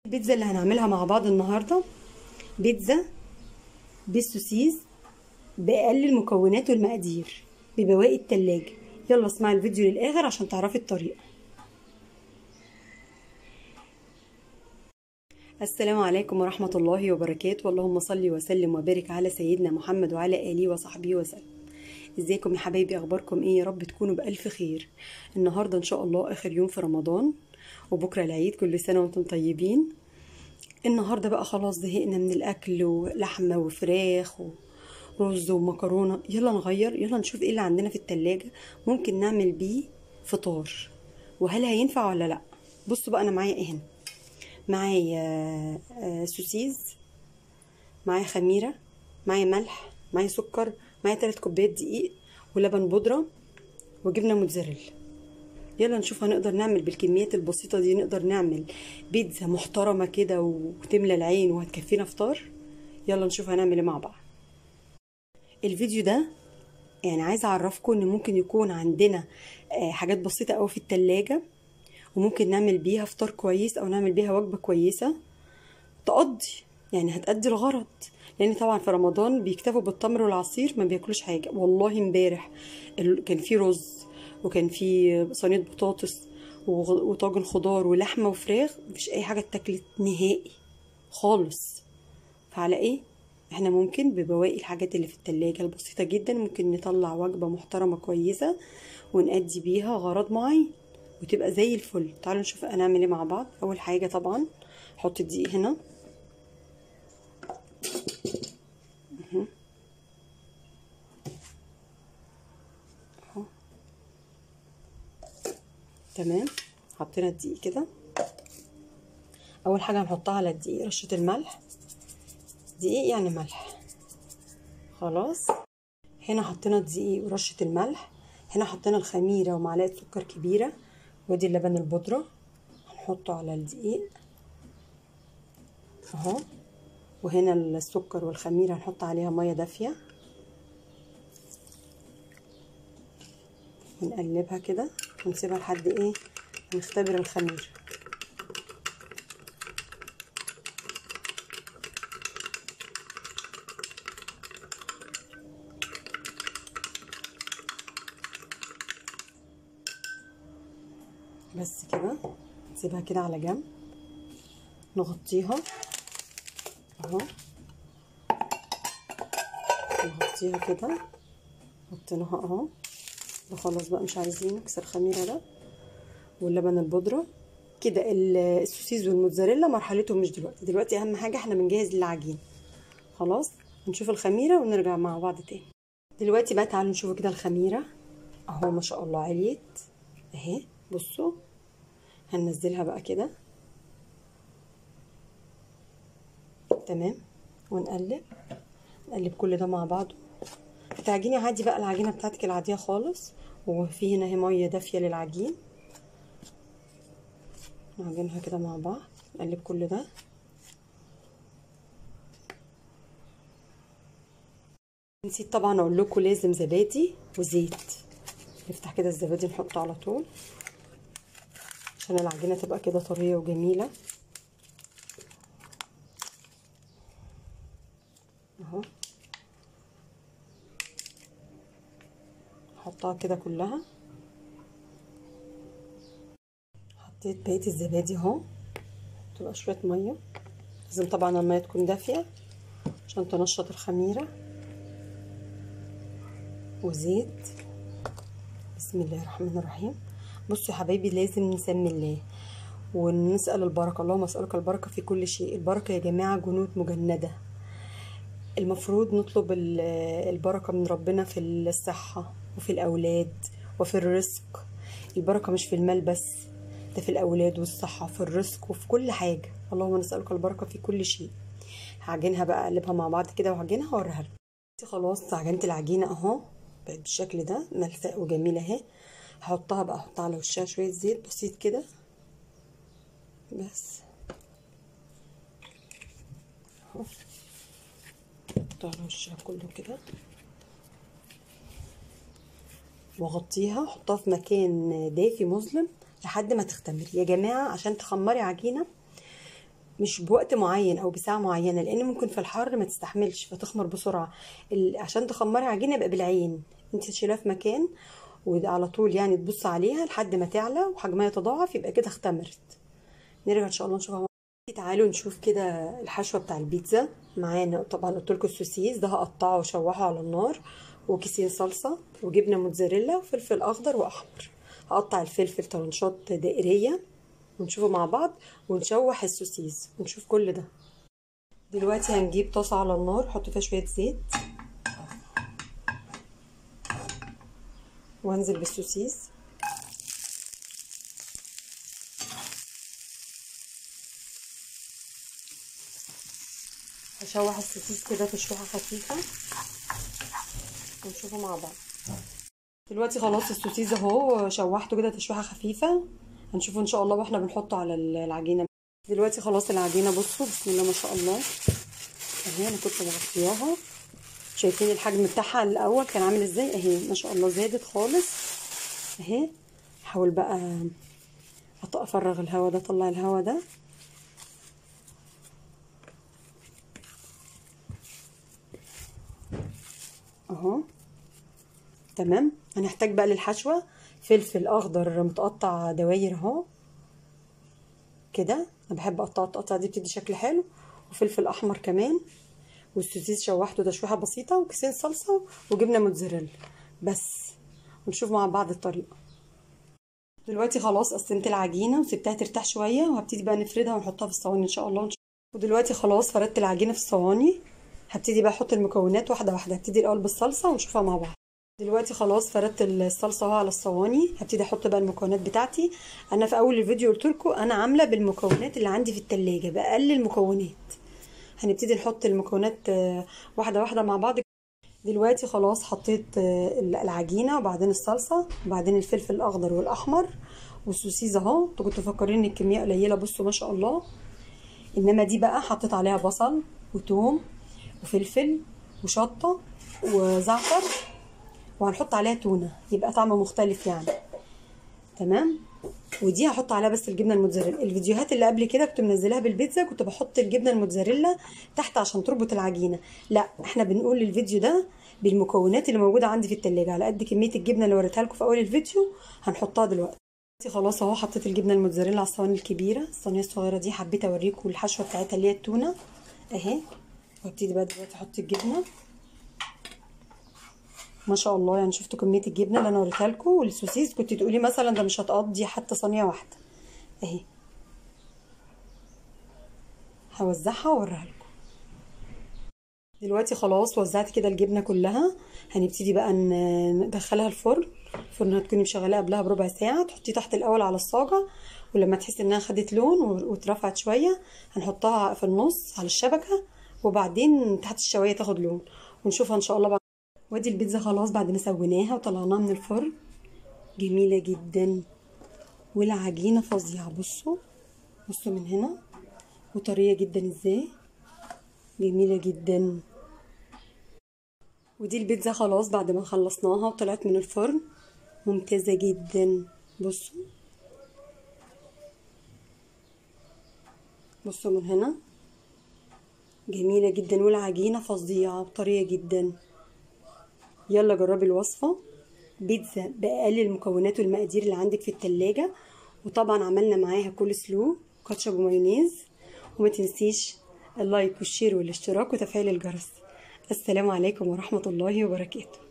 البيتزا اللي هنعملها مع بعض النهارده بيتزا بالسوسيس بأقل المكونات والمقادير ببواقي التلاجة يلا اسمعي الفيديو للآخر عشان تعرفي الطريقة السلام عليكم ورحمة الله وبركاته اللهم صل وسلم وبارك على سيدنا محمد وعلى آله وصحبه وسلم ازيكم يا حبايبي اخباركم ايه يا رب تكونوا بألف خير النهاردة ان شاء الله اخر يوم في رمضان وبكرة العيد كل سنة وانتم طيبين النهاردة بقى خلاص زهقنا من الاكل ولحمة وفراخ ورز ومكرونة يلا نغير يلا نشوف ايه اللي عندنا في التلاجة ممكن نعمل بيه فطار وهل هينفع ولا لا بصوا بقى انا معايا ايه هنا معايا سوسيز معايا خميرة معايا ملح معايا سكر معايا تلات كوبايات دقيق ولبن بودرة وجبنة موتزاريلا يلا نشوف هنقدر نعمل بالكميات البسيطة دي نقدر نعمل بيتزا محترمة كده وتملى العين وهتكفينا فطار يلا نشوف هنعمل ايه مع بعض الفيديو ده يعني عايزة اعرفكم ان ممكن يكون عندنا حاجات بسيطة قوي في التلاجة وممكن نعمل بيها فطار كويس او نعمل بيها وجبة كويسة تقضي يعني هتأدي الغرض لان طبعا في رمضان بيكتفوا بالتمر والعصير ما بياكلوش حاجة والله امبارح كان في رز وكان في صينية بطاطس وطاجن خضار ولحمة وفراخ مفيش اي حاجة اتاكلت نهائي خالص فعلى ايه احنا ممكن ببواقي الحاجات اللي في التلاجة البسيطة جدا ممكن نطلع وجبة محترمة كويسة ونأدي بيها غرض معين وتبقى زي الفل تعالوا نشوف هنعمل ايه مع بعض اول حاجة طبعا حط الدقيق هنا اهو تمام حطينا الدقيق كده اول حاجه هنحطها على الدقيق رشه الملح دقيق يعني ملح خلاص هنا حطينا الدقيق ورشه الملح هنا حطينا الخميره ومعلقه سكر كبيره ودي اللبن البودره هنحطه على الدقيق اهو وهنا السكر والخميره هنحط عليها ميه دافيه ونقلبها كده ونسيبها لحد ايه نختبر الخميره بس كده نسيبها كده على جنب نغطيها اهو نغطيها كده حطيناها اهو ده خلاص بقى مش عايزين نكسر خميره ده واللبن البودره كده السوسيز والموتزاريلا مرحلتهم مش دلوقتي دلوقتي اهم حاجه احنا بنجهز العجين خلاص نشوف الخميره ونرجع مع بعض تاني دلوقتي بقى تعالوا نشوف كده الخميره اهو ما شاء الله عليت اهي بصوا هننزلها بقى كده تمام ونقلب نقلب كل ده مع بعضه تعجيني عادي بقى العجينه بتاعتك العاديه خالص وفي هنا هي ميه دافيه للعجين نعجنها كده مع بعض نقلب كل ده نسيت طبعا اقول لكم لازم زبادي وزيت نفتح كده الزبادي نحطه على طول عشان العجينه تبقى كده طريه وجميله اهو احطها كده كلها حطيت بقيه الزبادي اهو تبقى شويه ميه لازم طبعا الميه تكون دافيه عشان تنشط الخميره وزيت بسم الله الرحمن الرحيم بصوا يا حبايبي لازم نسمي الله ونسال البركه اللهم اسالك البركه في كل شيء البركه يا جماعه جنود مجنده المفروض نطلب البركه من ربنا في الصحه وفي الأولاد وفي الرزق البركة مش في المال بس ده في الأولاد والصحة وفي الرزق وفي كل حاجة اللهم نسألك البركة في كل شيء هعجنها بقى أقلبها مع بعض كده وهعجنها وأوريها لكم خلاص عجنت العجينة أهو بقت بالشكل ده ملفاء وجميلة أهي هحطها بقى أحط على وشها شوية زيت بسيط كده بس اهو احط على وشها كله كده واغطيها احطها في مكان دافي مظلم لحد ما تختمر يا جماعه عشان تخمري عجينه مش بوقت معين او بساعه معينه لان ممكن في الحر ما تستحملش فتخمر بسرعه ال- عشان تخمري عجينه يبقى بالعين انت تشيلها في مكان وعلى طول يعني تبص عليها لحد ما تعلى وحجمها يتضاعف يبقى كده اختمرت نرجع ان شاء الله نشوفها مع- تعالوا نشوف كده الحشوه بتاع البيتزا معانا طبعا قلت لكم السوسيس ده هقطعه واشوحه على النار وكيسين صلصه وجبنه موتزاريلا وفلفل اخضر واحمر هقطع الفلفل طرنشات دائريه ونشوفه مع بعض ونشوح السوسيس ونشوف كل ده دلوقتي هنجيب طاسه على النار نحط فيها شويه زيت وهنزل بالسوسيس هشوح السوسيس كده تشويحه خفيفه ونشوفه مع بعض دلوقتي خلاص السوسيس اهو شوحته كده تشويحه خفيفه هنشوفه ان شاء الله واحنا بنحطه على العجينه دلوقتي خلاص العجينه بصوا بسم الله ما شاء الله اهي انا كنت مغطياها شايفين الحجم بتاعها الاول كان عامل ازاي اهي ما شاء الله زادت خالص اهي احاول بقى افرغ الهواء ده اطلع الهواء ده اهو تمام هنحتاج بقى للحشوه فلفل اخضر متقطع دواير اهو كده انا بحب اقطع التقطع دي بتدي شكل حلو وفلفل احمر كمان والسوسيس شوحته تشويحه بسيطه وكيسين صلصه وجبنه موتزاريلا بس ونشوف مع بعض الطريقه دلوقتي خلاص قسمت العجينه وسبتها ترتاح شويه وهبتدي بقى نفردها ونحطها في الصواني ان شاء الله ودلوقتي خلاص فردت العجينه في الصواني هبتدي بقى احط المكونات واحده واحده هبتدي الاول بالصلصه ونشوفها مع بعض دلوقتي خلاص فردت الصلصه اهو على الصواني هبتدي احط بقى المكونات بتاعتي انا في اول الفيديو قلت لكم انا عامله بالمكونات اللي عندي في التلاجة باقل المكونات هنبتدي نحط المكونات واحده واحده مع بعض دلوقتي خلاص حطيت العجينه وبعدين الصلصه وبعدين الفلفل الاخضر والاحمر والسوسيس اهو انتوا كنتوا فاكرين ان الكميه قليله بصوا ما شاء الله انما دي بقى حطيت عليها بصل وتوم وفلفل وشطه وزعتر وهنحط عليها تونه يبقى طعم مختلف يعني تمام ودي هحط عليها بس الجبنه الموتزاريلا الفيديوهات اللي قبل كده كنت منزلاها بالبيتزا كنت بحط الجبنه الموتزاريلا تحت عشان تربط العجينه لا احنا بنقول الفيديو ده بالمكونات اللي موجوده عندي في التلاجة على قد كميه الجبنه اللي وريتها لكم في اول الفيديو هنحطها دلوقتي خلاص اهو حطيت الجبنه الموتزاريلا على الصواني الكبيره الصينيه الصغيره دي حبيت اوريكم الحشوه بتاعتها اللي هي التونه اهي وابتدي بقى دلوقتي احط الجبنه ما شاء الله يعني شفتوا كميه الجبنه اللي انا وريتها لكم والسوسيس كنت تقولي مثلا ده مش هتقضي حتى صينيه واحده اهي هوزعها واوريها لكم دلوقتي خلاص وزعت كده الجبنه كلها هنبتدي بقى ندخلها الفرن الفرن هتكوني مشغلاه قبلها بربع ساعه تحطيه تحت الاول على الصاجه ولما تحسي انها خدت لون واترفعت شويه هنحطها في النص على الشبكه وبعدين تحت الشوايه تاخد لون ونشوفها ان شاء الله بعد وادي البيتزا خلاص بعد ما سويناها وطلعناها من الفرن جميله جدا والعجينه فظيعه بصوا بصوا من هنا وطريه جدا ازاي جميله جدا ودي البيتزا خلاص بعد ما خلصناها وطلعت من الفرن ممتازه جدا بصوا بصوا من هنا جميلة جدا والعجينة فظيعة وطرية جدا يلا جربي الوصفة بيتزا بأقل المكونات والمقادير اللي عندك في التلاجة وطبعا عملنا معاها كول سلو كاتشب ومايونيز وما تنسيش اللايك والشير والاشتراك وتفعيل الجرس السلام عليكم ورحمة الله وبركاته